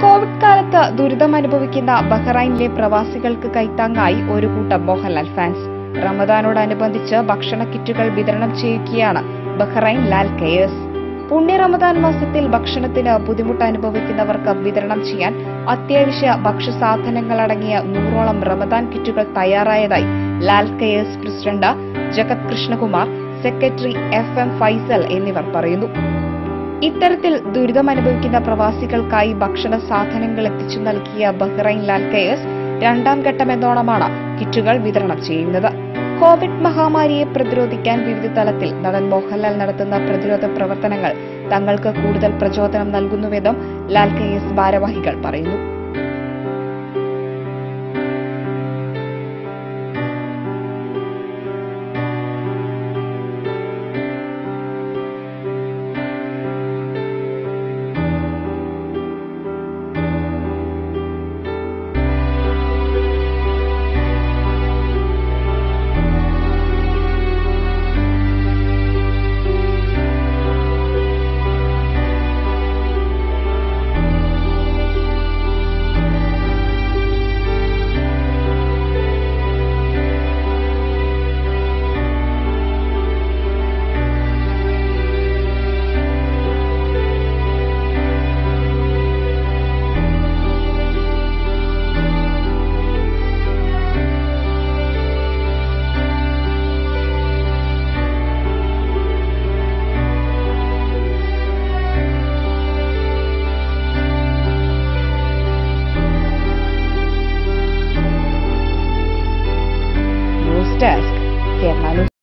Covid കാലത്ത് ദുരിതം അനുഭവിക്കുന്ന ബഹ്റൈനിലെ പ്രവാസികൾക്ക് കൈത്താങ്ങായി ഒരു കൂട്ടം മോഹൻലാൽ ഫാൻസ് റമദാനോടനുബന്ധിച്ച് ഭക്ഷണ കിറ്റുകൾ വിതരണം ചെയ്യുകയാണ് ബഹ്റൈൻ ലാൽ കെയേഴ്സ് പുണ്യ റമദാൻ മാസത്തിൽ ഭക്ഷണത്തിന് ബുദ്ധിമുട്ട് അനുഭവിക്കുന്നവർക്ക് വിതരണം ചെയ്യാൻ അത്യാവശ്യ ഭക്ഷ്യസാധനങ്ങൾ അടങ്ങിയ നൂറോളം റമദാൻ കിറ്റുകൾ തയ്യാറായതായി Lal cares president Jagath Krishnakumar secretary F M Faisal എന്നിവർ പറയുന്നു ഇത്തരത്തിൽ ദുരിതം അനുഭവിക്കുന്ന പ്രവാസികൾക്കായി ഭക്ഷണ സാധനങ്ങൾ എത്തിച്ചു നൽകിയ ബഹ്റൈൻ ലാൽ കെയേഴ്സ് രണ്ടാം ഘട്ടമെന്നോണമാണ് കിറ്റുകൾ വിതരണം ചെയ്യുന്നത് കോവിഡ് മഹാമാരിയെ പ്രതിരോധിക്കാൻ വിവിധ തലത്തിൽ നടൻ മോഹൻലാൽ നടത്തുന്ന പ്രതിരോധ പ്രവർത്തനങ്ങൾ തങ്ങൾക്ക് കൂടുതൽ പ്രചോദനം നൽകുന്നുവെന്നും ലാൽ കെയേഴ്സ് ഭാരവാഹികൾ പറയുന്നു